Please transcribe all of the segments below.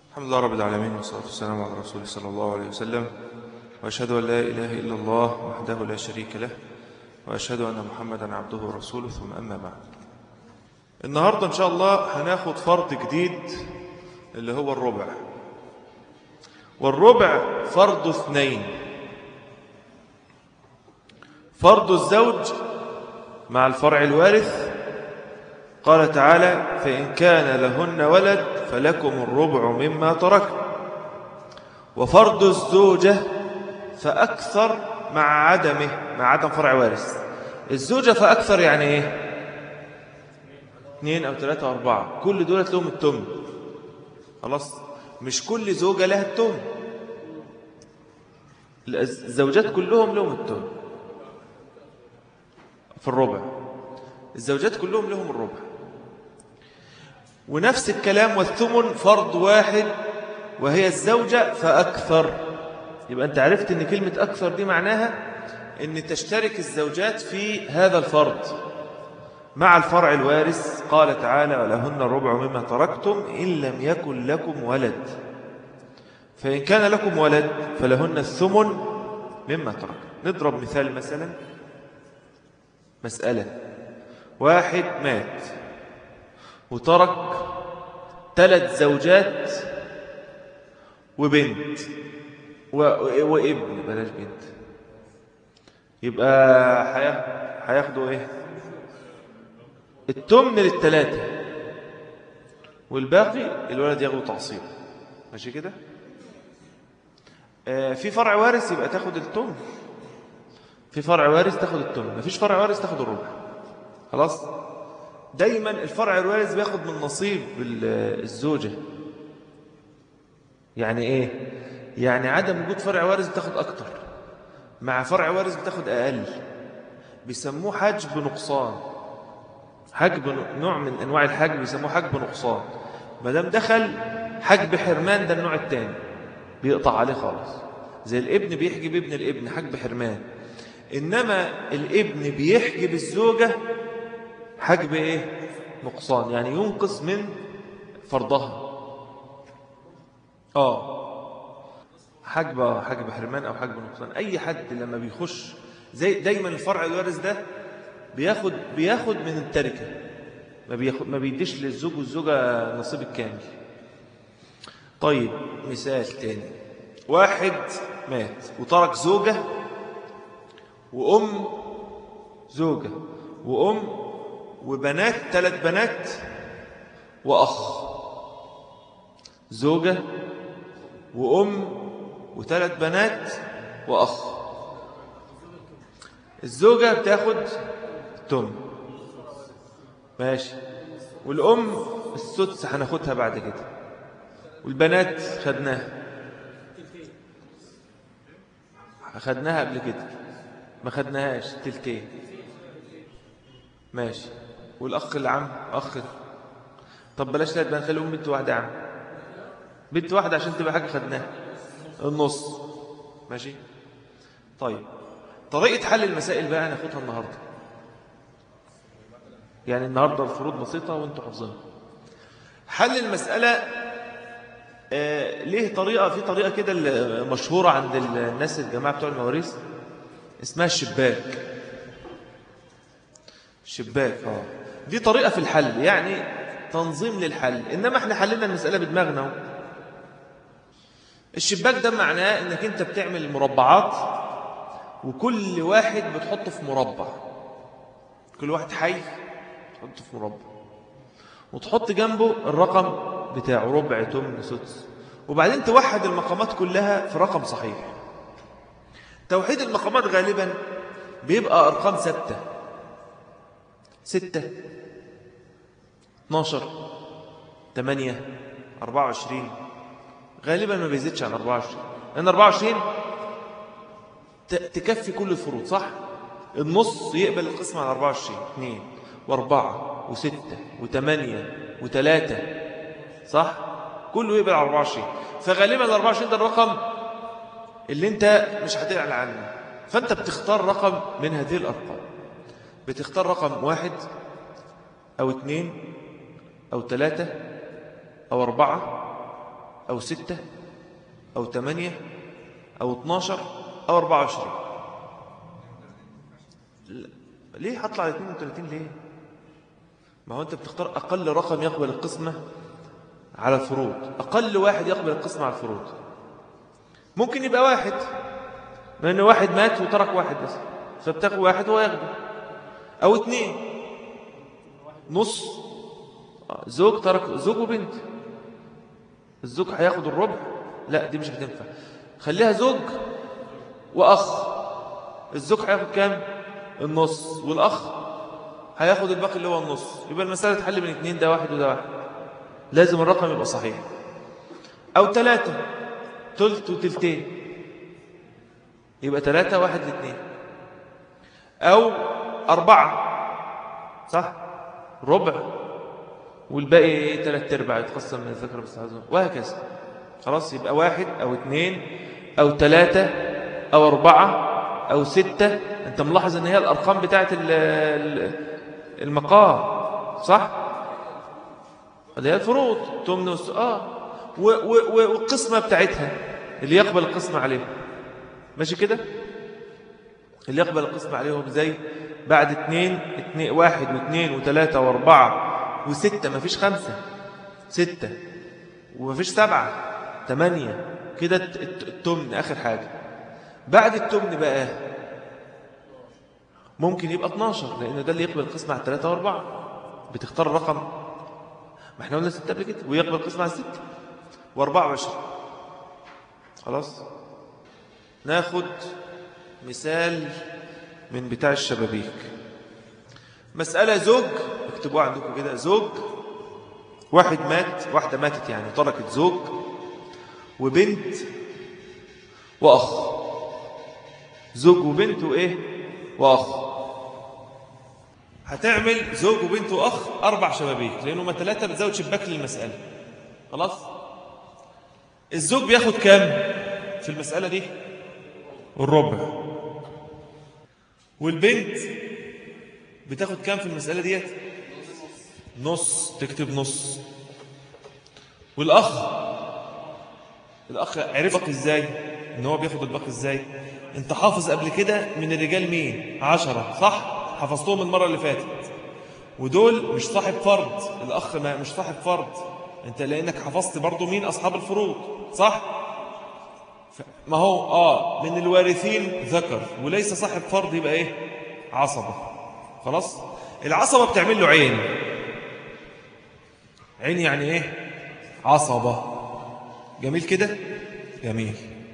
الحمد لله رب العالمين والصلاة والسلام على رسوله صلى الله عليه وسلم وأشهد أن لا إله إلا الله وحده لا شريك له وأشهد أن محمدا عبده ورسوله ثم أما بعد النهاردة إن شاء الله هناخد فرض جديد اللي هو الربع والربع فرض اثنين فرض الزوج مع الفرع الوارث قال تعالى فإن كان لهن ولد فلكم الربع مما ترك وفرض الزوجة فأكثر مع عدمه مع عدم فرع وارث الزوجة فأكثر يعني إيه اثنين أو ثلاثة أو أربعة كل دولة لهم التمن خلاص مش كل زوجة لها التمن الزوجات كلهم لهم التمن في الربع الزوجات كلهم لهم الربع ونفس الكلام والثمن فرض واحد وهي الزوجة فأكثر يبقى أنت عرفت أن كلمة أكثر دي معناها أن تشترك الزوجات في هذا الفرض مع الفرع الوارث قال تعالى ولهن الربع مما تركتم إن لم يكن لكم ولد فإن كان لكم ولد فلهن الثمن مما ترك نضرب مثال مثلا مسألة واحد مات وترك ثلاث زوجات وبنت و... وابن بلاش بنت يبقى هياخدوا ايه التمن للثلاثة والباقي الولد ياخده تعصيب ماشي كده آه في فرع وارث يبقى تاخد التمن في فرع وارث تاخد التمن مفيش فرع وارث تاخد الربع خلاص دايما الفرع الوارث بياخد من نصيب الزوجة يعني ايه يعني عدم وجود فرع وارث بتاخد اكتر مع فرع وارث بتاخد اقل بيسموه حجب نقصان حجب نوع من انواع الحجب بيسموه حجب نقصان ما دام دخل حجب حرمان ده النوع الثاني بيقطع عليه خالص زي الابن بيحجب ابن الابن حجب حرمان انما الابن بيحجب الزوجه حجب ايه نقصان يعني ينقص من فرضها اه حجب حجب حرمان او حجب نقصان اي حد لما بيخش زي دايما الفرع الوارث ده بياخد بياخد من التركه ما بياخد ما بيديش للزوج والزوجه نصيب الكامل طيب مثال تاني واحد مات وترك زوجه وام زوجه وام وبنات ثلاث بنات وأخ زوجة وأم وثلاث بنات وأخ الزوجة بتاخد تم ماشي والأم السدس هناخدها بعد كده والبنات خدناها خدناها قبل كده ما خدناهاش تلتين ماشي والأخ العم أخ طب بلاش ثلاث بنات خليهم بنت واحدة يا عم بنت واحدة عشان تبقى حاجة خدناها النص ماشي طيب طريقة حل المسائل بقى هناخدها النهاردة يعني النهاردة الفروض بسيطة وانتوا حافظينها حل المسألة آه ليه طريقة في طريقة كده مشهورة عند الناس الجماعة بتوع المواريث اسمها الشباك شباك اه دي طريقة في الحل يعني تنظيم للحل إنما احنا حللنا المسألة بدماغنا الشباك ده معناه انك انت بتعمل مربعات وكل واحد بتحطه في مربع كل واحد حي تحطه في مربع وتحط جنبه الرقم بتاعه ربع تمن سدس وبعدين توحد المقامات كلها في رقم صحيح توحيد المقامات غالبا بيبقى أرقام ثابته ستة اتناشر تمانية أربعة وعشرين غالبا ما بيزيدش عن أربعة وعشرين لأن أربعة وعشرين تكفي كل الفروض صح النص يقبل القسم على أربعة وعشرين اثنين وأربعة وستة وثمانية وثلاثة صح كله يقبل على أربعة وعشرين فغالبا الأربعة وعشرين ده الرقم اللي انت مش هتعلى عنه فانت بتختار رقم من هذه الأرقام بتختار رقم واحد أو اثنين أو ثلاثة أو أربعة أو ستة أو تمانية أو اتناشر أو أربعة وعشرين ليه هطلع على 32 ليه ما هو أنت بتختار أقل رقم يقبل القسمة على الفروض أقل واحد يقبل القسمة على الفروض ممكن يبقى واحد لأن واحد مات وترك واحد بس فبتاخد واحد وهو ياخده أو اثنين نص زوج ترك زوج وبنت الزوج هياخد الربع لا دي مش هتنفع خليها زوج وأخ الزوج هياخد كام النص والأخ هياخد الباقي اللي هو النص يبقى المسألة تحل من اثنين ده واحد وده واحد لازم الرقم يبقى صحيح أو ثلاثة تلت وتلتين يبقى ثلاثة واحد لاثنين أو أربعة صح ربع والباقي ثلاث ارباع يتقسم من الذكر بالسعادة وهكذا خلاص يبقى واحد أو اثنين أو ثلاثة أو أربعة أو ستة أنت ملاحظ أن هي الأرقام بتاعت المقام صح اللي هي الفروض تمن وس... آه والقسمة بتاعتها اللي يقبل القسمة عليهم ماشي كده اللي يقبل القسمة عليهم زي بعد اتنين, اتنين واحد واثنين وثلاثة واربعة وستة ما فيش خمسة ستة وما فيش سبعة تمانية كده التمن آخر حاجة بعد التمن بقى ممكن يبقى 12 لأن ده اللي يقبل القسمة على 3 و4 بتختار الرقم ما احنا قلنا 6 قبل كده ويقبل القسمة على 6 و24 خلاص ناخد مثال من بتاع الشبابيك مسألة زوج اكتبوها عندكم كده زوج واحد مات واحدة ماتت يعني تركت زوج وبنت وأخ زوج وبنت وإيه وأخ هتعمل زوج وبنت وأخ أربع شبابيك لأنه ما ثلاثة بتزود شباك للمسألة خلاص الزوج بياخد كام في المسألة دي الربع والبنت بتاخد كام في المسألة ديت نص تكتب نص والأخ الأخ عرفك إزاي إن هو بياخد الباقي إزاي أنت حافظ قبل كده من الرجال مين عشرة صح حفظتهم المرة اللي فاتت ودول مش صاحب فرض الأخ ما مش صاحب فرض أنت لأنك حفظت برضو مين أصحاب الفروض صح ما هو آه من الوارثين ذكر وليس صاحب فرض يبقى إيه عصبة خلاص العصبة بتعمل له عين عين يعني إيه عصبة جميل كده جميل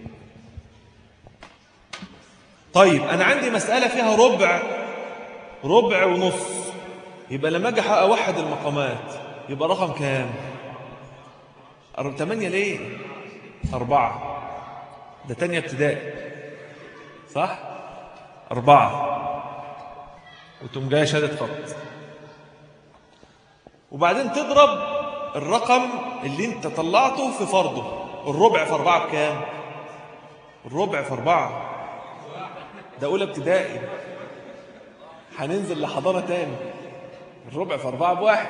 طيب أنا عندي مسألة فيها ربع ربع ونص يبقى لما أجي أوحد المقامات يبقى رقم كام تمانية ليه أربعة ده تانية ابتدائي صح أربعة وتم جاي شهادة خط وبعدين تضرب الرقم اللي انت طلعته في فرضه الربع في أربعة بكام الربع في أربعة ده أولى ابتدائي هننزل لحضانة تاني الربع في أربعة بواحد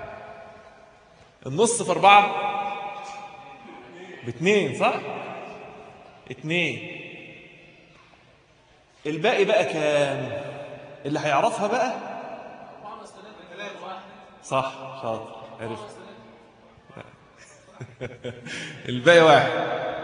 النص في أربعة باتنين صح اتنين الباقي بقى كام اللي هيعرفها بقى صح شاطر عرفت الباقي واحد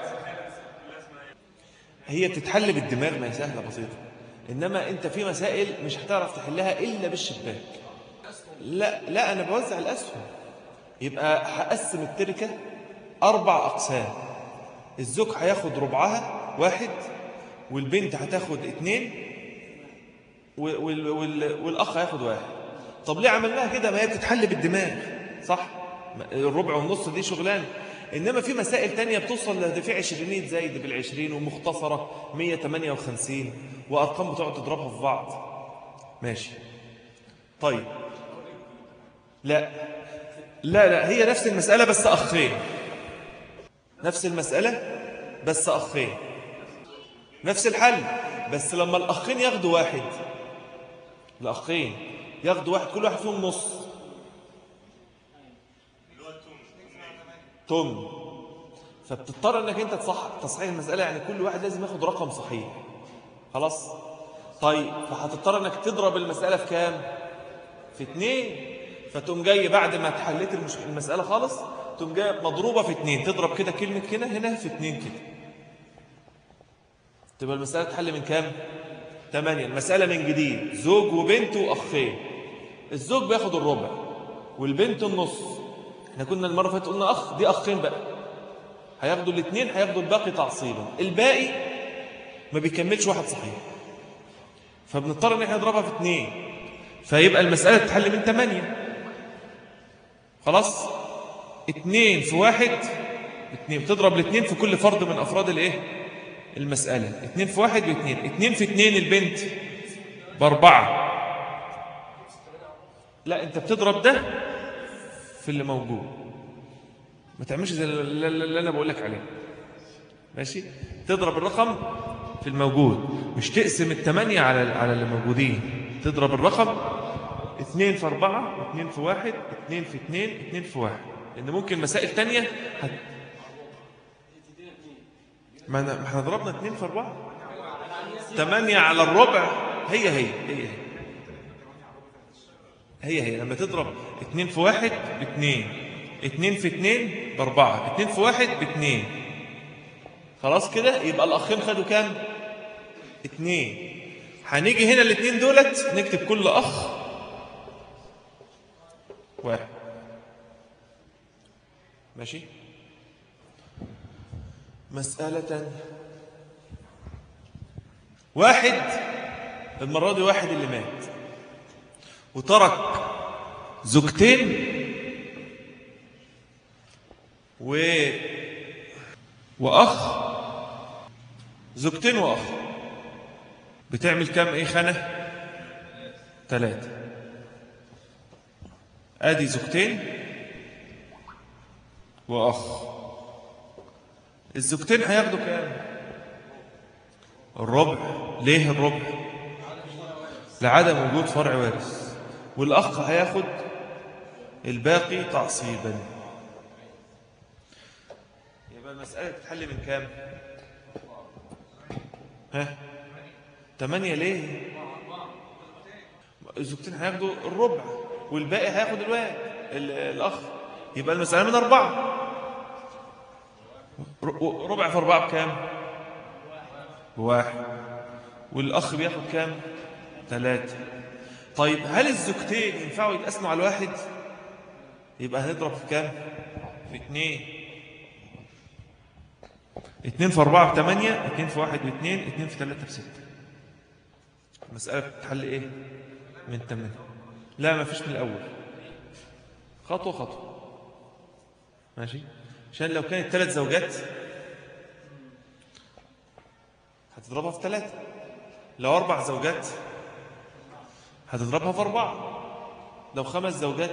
هي بتتحل بالدماغ ما هي سهله بسيطه انما انت في مسائل مش هتعرف تحلها الا بالشباك لا لا انا بوزع الاسهم يبقى هقسم التركه اربع اقسام الزوج هياخد ربعها واحد والبنت هتاخد اتنين وال وال والاخ هياخد واحد طب ليه عملناها كده ما هي بتتحل بالدماغ صح الربع والنص دي شغلانه انما في مسائل تانية بتوصل ده في عشرينية زايد بالعشرين ومختصرة 158 وارقام بتقعد تضربها في بعض ماشي طيب لا لا لا هي نفس المسألة بس أخين نفس المسألة بس أخين نفس الحل بس لما الأخين ياخدوا واحد الأخين ياخدوا واحد كل واحد فيهم نص تم فبتضطر انك انت تصح تصحيح المسألة يعني كل واحد لازم ياخد رقم صحيح خلاص طيب فهتضطر انك تضرب المسألة في كام في اتنين فتقوم جاي بعد ما تحليت المش... المسألة خالص تقوم جاي مضروبة في اتنين تضرب كده كلمة كده هنا في اتنين كده تبقى المسألة تحل من كام تمانية المسألة من جديد زوج وبنت وأخين الزوج بياخد الربع والبنت النص احنا كنا المرة فاتت قلنا أخ دي أخين بقى هياخدوا الاثنين هياخدوا الباقي تعصيبا الباقي ما بيكملش واحد صحيح فبنضطر ان احنا نضربها في اثنين فيبقى المسألة تتحل من ثمانية خلاص اثنين في واحد اثنين بتضرب الاثنين في كل فرد من أفراد الايه المسألة اثنين في واحد واثنين اثنين في اثنين البنت بأربعة لا انت بتضرب ده في اللي موجود ما تعملش زي اللي اللي انا بقول لك عليه ماشي تضرب الرقم في الموجود مش تقسم الثمانية على على اللي موجودين تضرب الرقم اثنين في أربعة اثنين في واحد اثنين في اثنين اثنين في واحد لأن ممكن مسائل تانية هت... ما أنا- ما احنا ضربنا اثنين في أربعة ثمانية على الربع هي هي هي هي هي هي لما تضرب اتنين في واحد باتنين اتنين في اتنين باربعة اتنين في واحد باتنين خلاص كده يبقى الأخين خدوا كام اتنين هنيجي هنا الاتنين دولت نكتب كل أخ واحد ماشي مسألة تانية واحد المرة دي واحد اللي مات وترك زوجتين و واخ زوجتين واخ بتعمل كام ايه خانه ثلاثة ادي زوجتين واخ الزوجتين هياخدوا كام الربع ليه الربع لعدم وجود فرع وارث والأخ هياخد الباقي تعصيبا يبقى المسألة تتحل من كام ها تمانية ليه الزوجتين هياخدوا الربع والباقي هياخد الواد ال- الأخ يبقى المسألة من أربعة ر- ربع في أربعة بكام بواحد والأخ بياخد كام ثلاثة طيب هل الزوجتين ينفعوا يتقسموا على الواحد يبقى هنضرب في كام في اتنين اتنين في أربعة بثمانية اتنين في واحد واثنين اتنين في ثلاثة بستة المسألة بتتحل ايه من ثمانية لا ما فيش من الأول خطوة خطوة ماشي عشان لو كانت ثلاث زوجات هتضربها في ثلاثة لو أربع زوجات هتضربها في أربعة لو خمس زوجات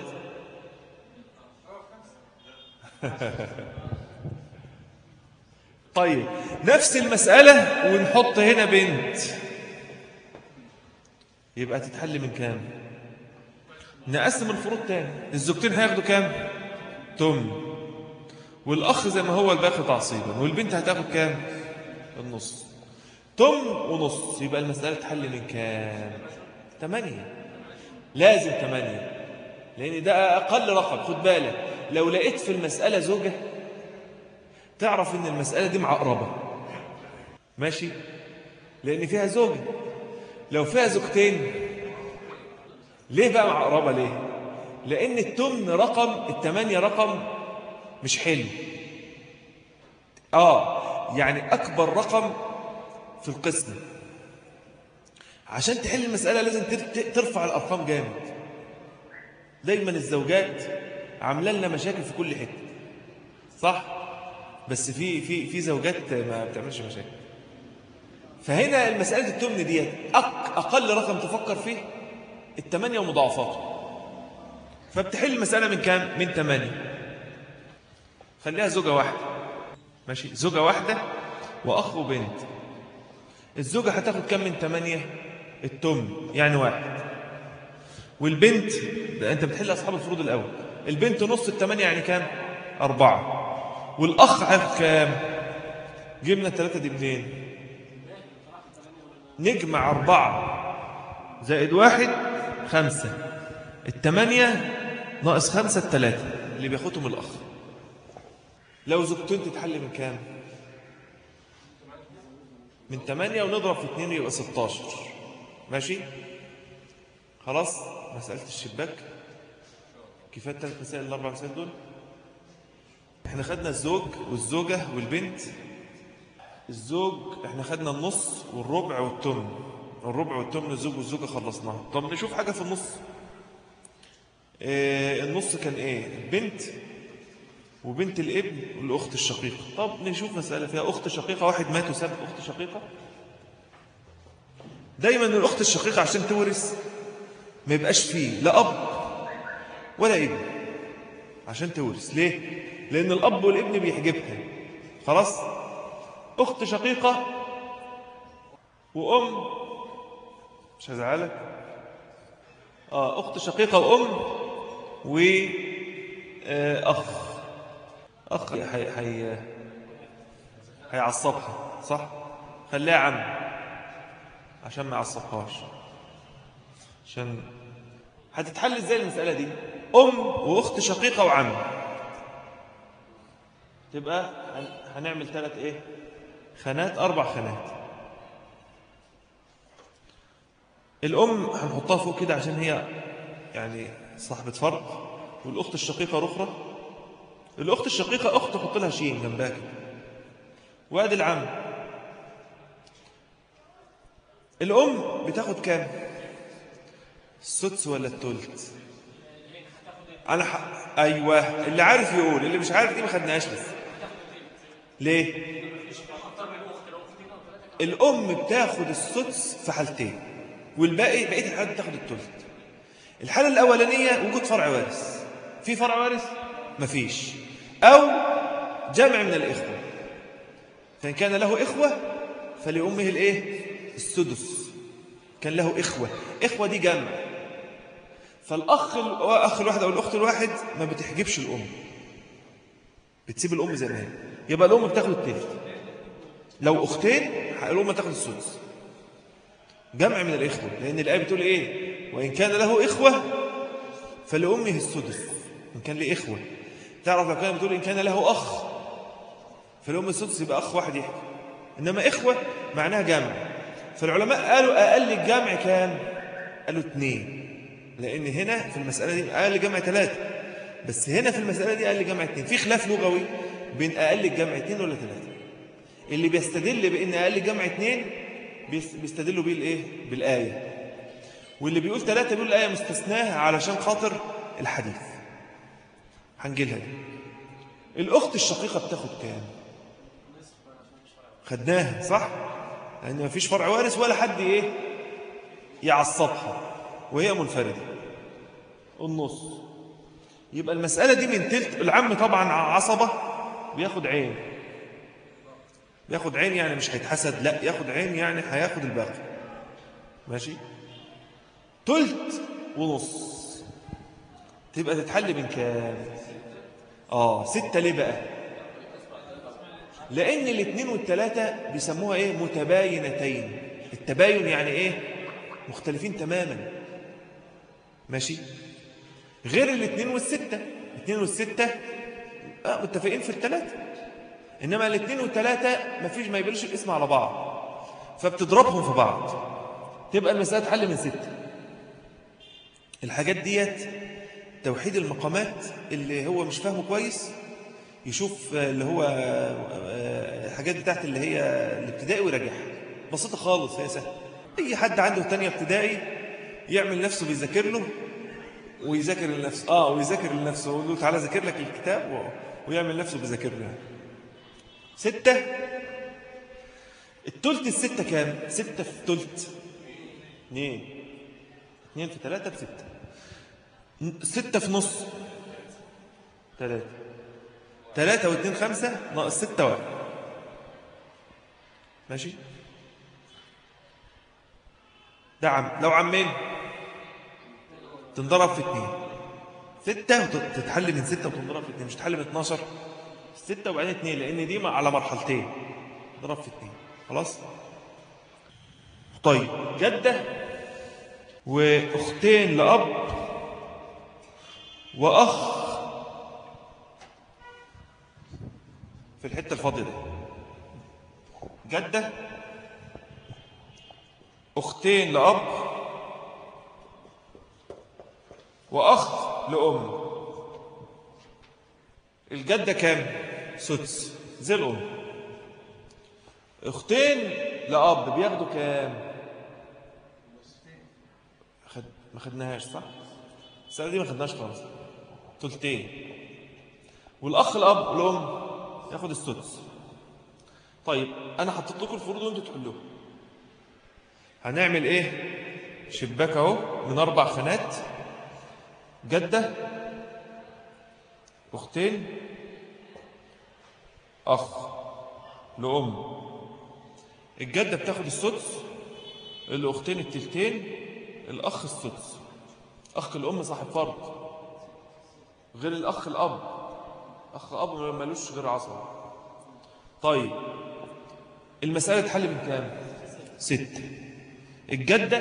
طيب نفس المسألة ونحط هنا بنت يبقى تتحل من كام نقسم الفروض تاني الزوجتين هياخدوا كام تم والأخ زي ما هو الباقي تعصيبا والبنت هتاخد كام النص تم ونص يبقى المسألة تحل من كام ثمانية لازم ثمانية لأن ده أقل رقم خد بالك لو لقيت في المسألة زوجة تعرف إن المسألة دي معقربة ماشي لأن فيها زوجة لو فيها زوجتين ليه بقى معقربة ليه لأن التمن رقم الثمانية رقم مش حلو آه يعني أكبر رقم في القسم عشان تحل المسألة لازم تر- ترفع الأرقام جامد دايما الزوجات عامله لنا مشاكل في كل حتة صح بس في في في زوجات ما بتعملش مشاكل فهنا المسألة التمن ديت أق- أقل رقم تفكر فيه الثمانية ومضاعفاته فبتحل المسألة من كام؟ من ثمانية خليها زوجة واحدة ماشي زوجة واحدة وأخ وبنت الزوجة هتاخد كم من ثمانية التمن يعني واحد والبنت ده أنت بتحل أصحاب الفروض الأول البنت نص الثمانية يعني كام أربعة والأخ هياخد كام جبنا الثلاثة دي منين نجمع أربعة زائد واحد خمسة الثمانية ناقص خمسة الثلاثة اللي بياخدهم الأخ لو زوجتين تتحل من كام من 8 ونضرب في 2 يبقى 16 ماشي خلاص مسألة الشباك كفاية ثلاث مسائل الأربع مسائل دول احنا خدنا الزوج والزوجة والبنت الزوج احنا خدنا النص والربع والتمن الربع والتمن الزوج والزوجة خلصناها طب نشوف حاجة في النص اه النص كان ايه البنت وبنت الابن والأخت الشقيقة طب نشوف مسألة فيها أخت شقيقة واحد مات وساب أخت شقيقة دايما الأخت الشقيقة عشان تورث ما يبقاش فيه لا أب ولا ابن عشان تورث ليه؟ لأن الأب والابن بيحجبها خلاص؟ أخت شقيقة وأم مش هزعلك آه أخت شقيقة وأم وأخ أخ هي هي هيعصبها صح؟ خليها عم عشان ما يعصبهاش عشان هتتحل ازاي المسألة دي أم وأخت شقيقة وعم تبقى هنعمل ثلاث إيه خانات أربع خانات الأم هنحطها فوق كده عشان هي يعني صاحبة فرق والأخت الشقيقة أخرى الأخت الشقيقة أخت حط لها شيء جنبها كده وادي العم الأم بتاخد كام السدس ولا التلت أنا ح... أيوة اللي عارف يقول اللي مش عارف دي ما خدناهاش بس ليه الأم بتاخد السدس في حالتين والباقي بقية الحالات بتاخد التلت الحالة الأولانية وجود فرع وارث في فرع وارث مفيش أو جمع من الإخوة فإن كان له إخوة فلأمه الإيه السدس كان له إخوة إخوة دي جمع فالأخ الأخ الواحد أو الأخت الواحد ما بتحجبش الأم بتسيب الأم زي ما هي يبقى الأم بتاخد التلت لو أختين الأم تاخد السدس جمع من الإخوة لأن الآية بتقول إيه وإن كان له إخوة فلأمه السدس إن كان له إخوة تعرف لو كان بتقول إن كان له أخ فالأم السدس يبقى أخ واحد يحكي إنما إخوة معناها جمع فالعلماء قالوا أقل الجمع كام قالوا اثنين لأن هنا في المسألة دي أقل جمع ثلاثة بس هنا في المسألة دي أقل جمع اثنين في خلاف لغوي بين أقل الجمع اثنين ولا ثلاثة اللي بيستدل بأن أقل جمع اثنين بيستدلوا بيه الإيه بالآية واللي بيقول ثلاثة بيقول الآية مستثناها علشان خاطر الحديث هنجيلها دي الأخت الشقيقة بتاخد كام خدناها صح لأن ما فيش فرع وارث ولا حد إيه يعصبها وهي منفردة النص يبقى المسألة دي من تلت العم طبعا عصبة بياخد عين بياخد عين يعني مش هيتحسد لا ياخد عين يعني هياخد الباقي ماشي تلت ونص تبقى تتحل من كام اه ستة ليه بقى لأن الاثنين والثلاثة بيسموها ايه متباينتين التباين يعني ايه مختلفين تماما ماشي غير الاثنين والستة الاثنين والستة آه متفقين في الثلاثة إنما الاثنين والثلاثة مفيش ما يبلوش الاسم على بعض فبتضربهم في بعض تبقى المسألة تحل من ستة الحاجات ديت توحيد المقامات اللي هو مش فاهمه كويس يشوف اللي هو الحاجات بتاعت اللي هي الابتدائي ويراجعها بسيطة خالص هي سهلة أي حد عنده تانية ابتدائي يعمل نفسه بيذاكر له ويذاكر لنفسه اه ويذاكر لنفسه ويقول له تعالى ذاكر لك الكتاب و... ويعمل نفسه بيذاكر له ستة التلت الستة كام ستة في تلت اثنين اثنين في ثلاثة بستة ستة في نص ثلاثة ثلاثة واثنين خمسة ناقص ستة واحد ماشي ده عم لو عمين تنضرب في اثنين ستة وتتحل من ستة وتنضرب في اثنين مش تتحل من 12 ستة وبعدين اتنين لأن دي على مرحلتين ضرب في اتنين خلاص طيب جدة وأختين لأب وأخ في الحتة الفاضية دي جدة أختين لأب وأخ لأم الجدة كام؟ سدس زي الأم أختين لأب بياخدوا كام؟ خد... ما خدناهاش صح؟ السنة دي ما خدناهاش خالص تلتين والأخ الأب والأم ياخد السدس طيب أنا حطيت لكم الفروض وأنتوا تحلوها هنعمل إيه؟ شباك أهو من أربع خانات جدة أختين أخ لأم الجدة بتاخد السدس الأختين التلتين الأخ السدس أخ الأم صاحب فرض غير الأخ الأب أخ أب ملوش غير عصر طيب المسألة تحل من كام ستة الجدة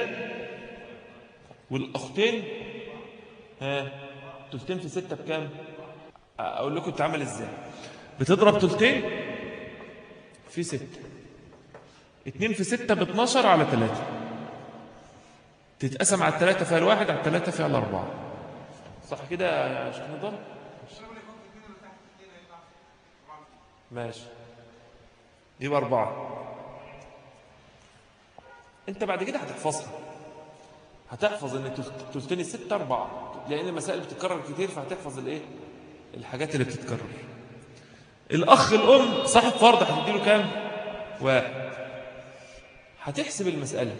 والأختين ها تلتين في ستة بكام أقول لكم تعمل إزاي بتضرب تلتين في ستة اتنين في ستة باتناشر على تلاتة تتقسم على التلاتة فيها الواحد على التلاتة فيها الأربعة صح كده يا شيخ نضال ماشي يبقى أربعة أنت بعد كده هتحفظها هتحفظ ان تلتين الستة أربعة لأن المسائل بتتكرر كتير فهتحفظ الإيه الحاجات اللي بتتكرر الأخ الأم صاحب فرض هتديله كام واحد هتحسب المسألة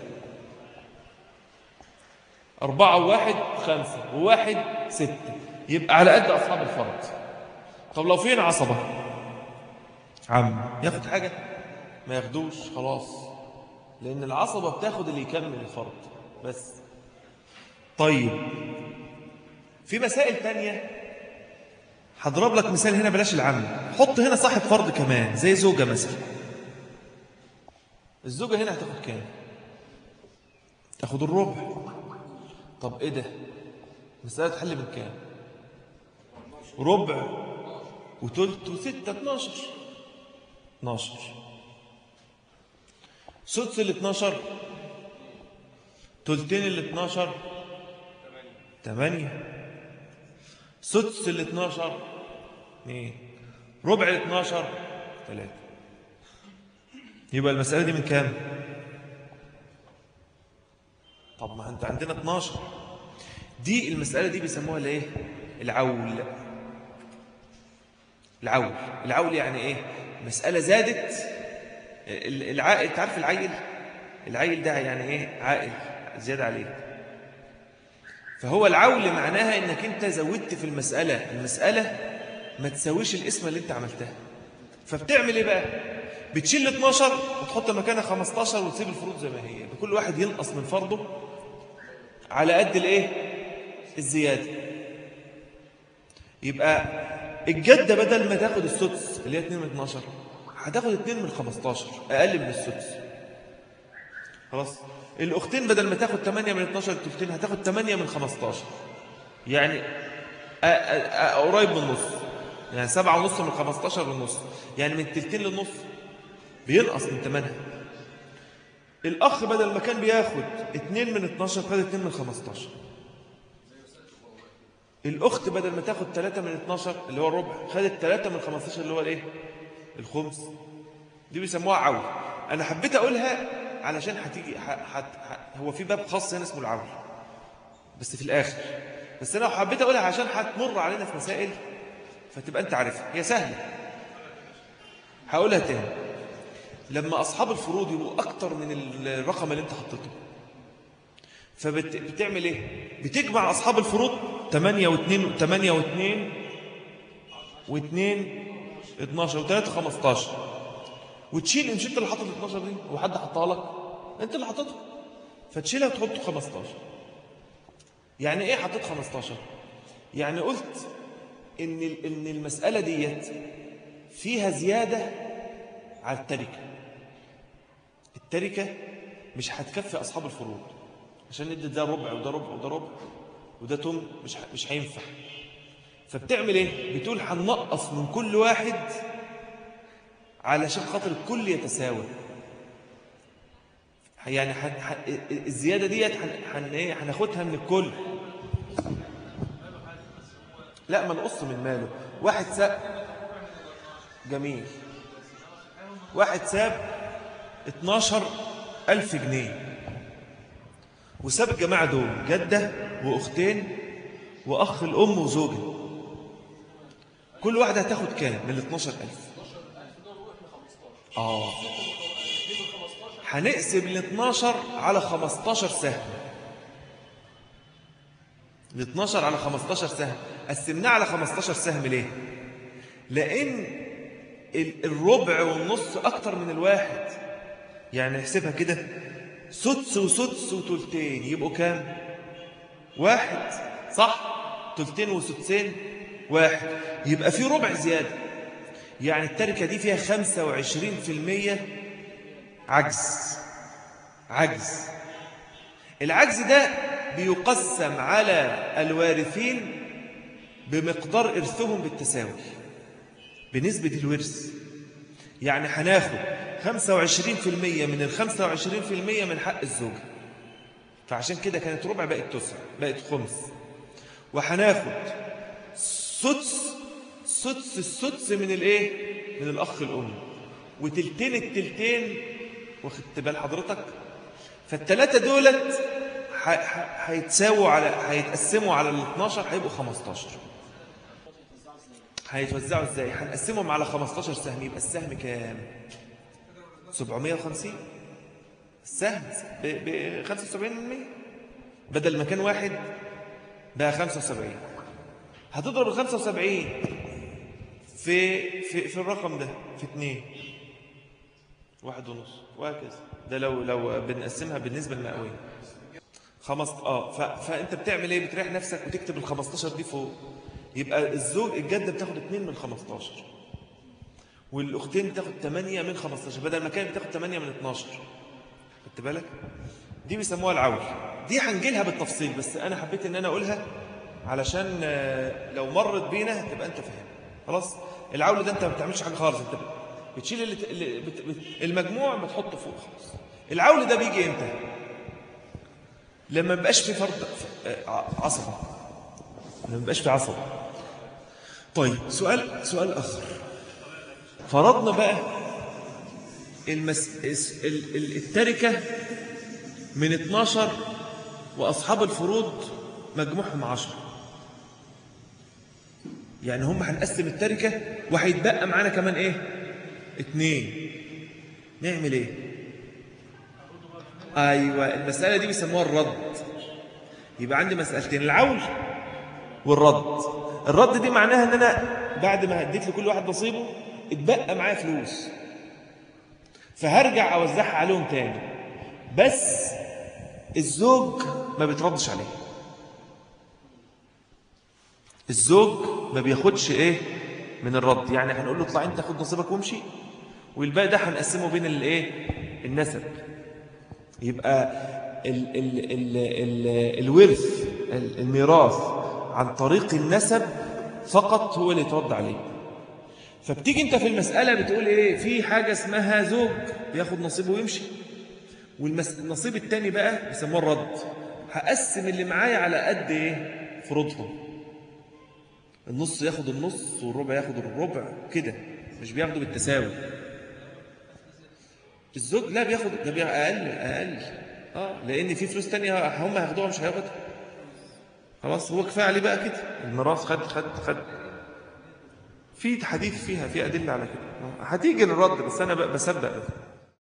أربعة وواحد خمسة وواحد ستة يبقى على قد أصحاب الفرض طب لو فين عصبة عم ياخد حاجة ما ياخدوش خلاص لأن العصبة بتاخد اللي يكمل الفرض بس طيب في مسائل تانية هضرب لك مثال هنا بلاش العم حط هنا صاحب فرض كمان زي زوجة مثلا الزوجة هنا هتاخد كام تاخد الربع طب ايه ده مسألة تحل من كام ربع وتلت وستة 12 12 سدس ال 12 تلتين ال 12 8 سدس ال 12 2 ربع ال 12 3 يبقى المسألة دي من كام؟ طب ما انت عندنا 12 دي المسألة دي بيسموها الايه؟ العول العول العول يعني ايه؟ مسألة زادت العائل انت عارف العيل؟ العيل ده يعني ايه؟ عائل زيادة عليه فهو العول معناها انك انت زودت في المسألة المسألة ما تساويش الاسم اللي انت عملتها فبتعمل ايه بقى بتشيل 12 وتحط مكانها 15 وتسيب الفروض زي ما هي كل واحد ينقص من فرضه على قد الايه الزيادة يبقى الجدة بدل ما تاخد السدس اللي هي 2 من 12 هتاخد 2 من 15 اقل من السدس خلاص الأختين بدل ما تاخد 8 من 12 التلتين هتاخد 8 من 15 يعني قريب من النص يعني 7 ونص من 15 للنص يعني من التلتين للنص بينقص من ثمنها الأخ بدل ما كان بياخد 2 من 12 خد 2 من 15 الأخت بدل ما تاخد 3 من 12 اللي هو الربع خدت 3 من 15 اللي هو الايه الخمس دي بيسموها عول أنا حبيت أقولها علشان هتيجي حت هو في باب خاص هنا اسمه العول بس في الآخر بس أنا حبيت أقولها عشان هتمر علينا في مسائل فتبقى أنت عارفها هي سهلة هقولها تاني لما أصحاب الفروض يبقوا أكتر من الرقم اللي أنت حطيته فبتعمل إيه؟ بتجمع أصحاب الفروض 8 و2 8 و2 و2 12 و3 15 وتشيل مش انت اللي حاطط ال 12 دي هو حد حطها لك انت اللي حاططها فتشيلها وتحط 15 يعني ايه حطيت 15 يعني قلت ان ان المساله ديت فيها زيادة على التركة التركة مش هتكفي أصحاب الفروض عشان ندي ده ربع وده ربع وده ربع وده تم مش مش هينفع فبتعمل ايه بتقول هننقص من كل واحد علشان خاطر الكل يتساوى يعني حن حن الزياده ديت حن ايه هناخدها من الكل لا ما نقص من ماله واحد ساب جميل واحد ساب 12 ألف جنيه وساب الجماعة دول جدة وأختين وأخ الأم وزوجة كل واحدة هتاخد كام من ال 12 ألف آه هنقسم ال 12 على 15 سهم ال 12 على 15 سهم قسمناه على 15 سهم ليه لأن الربع والنص أكتر من الواحد يعني نحسبها كده سدس وسدس وتلتين يبقوا كام واحد صح تلتين وسدسين واحد يبقى في ربع زيادة يعني التركة دي فيها 25% عجز عجز العجز ده بيقسم على الوارثين بمقدار إرثهم بالتساوي بنسبة الورث يعني هناخد 25% من ال 25% من حق الزوجة فعشان كده كانت ربع بقت تسع بقت خمس وهناخد سدس سدس السدس من الايه من الاخ الام وتلتين التلتين واخدت بال حضرتك فالثلاثه دولت هيتساووا على هيتقسموا على ال 12 هيبقوا 15 هيتوزعوا ازاي هنقسمهم على 15 سهم يبقى السهم كام 750 السهم ب 75% بدل ما كان واحد بقى 75 هتضرب ال 75 في في في الرقم ده في 2 واحد ونص وهكذا ده لو لو بنقسمها بالنسبه المئويه خمس اه ف... فانت بتعمل ايه بتريح نفسك وتكتب ال 15 دي فوق يبقى الزوج الجده بتاخد 2 من 15 والاختين بتاخد 8 من 15 بدل ما كانت بتاخد 8 من 12 خدت بالك دي بيسموها العول دي هنجي لها بالتفصيل بس انا حبيت ان انا اقولها علشان لو مرت بينا تبقى انت فاهم خلاص العول ده انت ما بتعملش حاجه خالص انت بتشيل اللي اللي بت... بت... المجموع بتحطه فوق خالص العول ده بيجي امتى لما مبقاش في فرد عصبه لما مبقاش في عصبه طيب سؤال سؤال اخر فرضنا بقى المس... التركه من 12 واصحاب الفروض مجموعهم 10 يعني هم هنقسم التركه وهيتبقى معانا كمان ايه اتنين نعمل ايه ايوه المساله دي بيسموها الرد يبقى عندي مسالتين العول والرد الرد دي معناها ان انا بعد ما اديت لكل واحد نصيبه اتبقى معايا فلوس فهرجع اوزعها عليهم تاني بس الزوج ما بيتردش عليه الزوج ما بياخدش ايه من الرد يعني هنقول له اطلع انت خد نصيبك وامشي والباقي ده هنقسمه بين الايه النسب يبقى ال ال ال ال الورث الميراث عن طريق النسب فقط هو اللي يترد عليه فبتيجي انت في المسألة بتقول ايه في حاجة اسمها زوج بياخد نصيبه ويمشي والنصيب التاني بقى بيسموه الرد هقسم اللي معايا على قد ايه فروضهم النص ياخد النص والربع ياخد الربع كده مش بياخده بالتساوي الزوج لا بياخد ده بياخد اقل اقل اه لان في فلوس تانية هم هياخدوها مش هياخدها خلاص هو كفايه عليه بقى كده الميراث خد خد خد في حديث فيها في ادله على كده هتيجي للرد بس انا بسبق